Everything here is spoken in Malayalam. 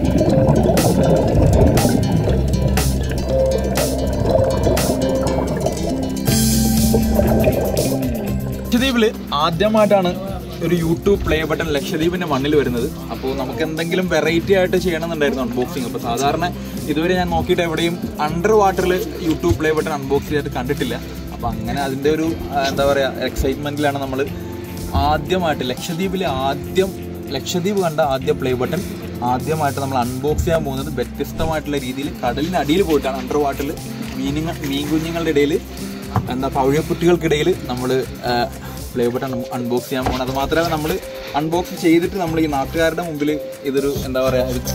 ലക്ഷദ്വീപിൽ ആദ്യമായിട്ടാണ് ഒരു യൂട്യൂബ് പ്ലേ ബട്ടൺ ലക്ഷദ്വീപിന്റെ മണ്ണിൽ വരുന്നത് അപ്പോൾ നമുക്ക് എന്തെങ്കിലും വെറൈറ്റി ആയിട്ട് ചെയ്യണമെന്നുണ്ടായിരുന്നു അൺബോക്സിങ് അപ്പോൾ സാധാരണ ഇതുവരെ ഞാൻ നോക്കിയിട്ട് എവിടെയും അണ്ടർ വാട്ടറിൽ യൂട്യൂബ് പ്ലേ ബട്ടൺ അൺബോക്സ് ചെയ്തിട്ട് കണ്ടിട്ടില്ല അപ്പോൾ അങ്ങനെ അതിൻ്റെ ഒരു ആ, എന്താ പറയുക എക്സൈറ്റ്മെൻറ്റിലാണ് നമ്മൾ ആദ്യമായിട്ട് ലക്ഷദ്വീപിലെ ആദ്യം ലക്ഷദ്വീപ് കണ്ട ആദ്യ പ്ലേ ബട്ടൺ ആദ്യമായിട്ട് നമ്മൾ അൺബോക്സ് ചെയ്യാൻ പോകുന്നത് വ്യത്യസ്തമായിട്ടുള്ള രീതിയിൽ കടലിനടിയിൽ പോയിട്ടാണ് അണ്ടർ വാട്ടറിൽ മീനുങ്ങ മീൻ കുഞ്ഞുങ്ങളുടെ ഇടയിൽ എന്താ പഴയക്കുട്ടികൾക്കിടയിൽ നമ്മൾ പ്ലേ ബട്ടൺ അൺബോക്സ് ചെയ്യാൻ പോകണം അത് മാത്രമല്ല നമ്മൾ അൺബോക്സ് ചെയ്തിട്ട് നമ്മൾ ഈ നാട്ടുകാരുടെ മുമ്പിൽ ഇതൊരു എന്താ പറയുക ഒരു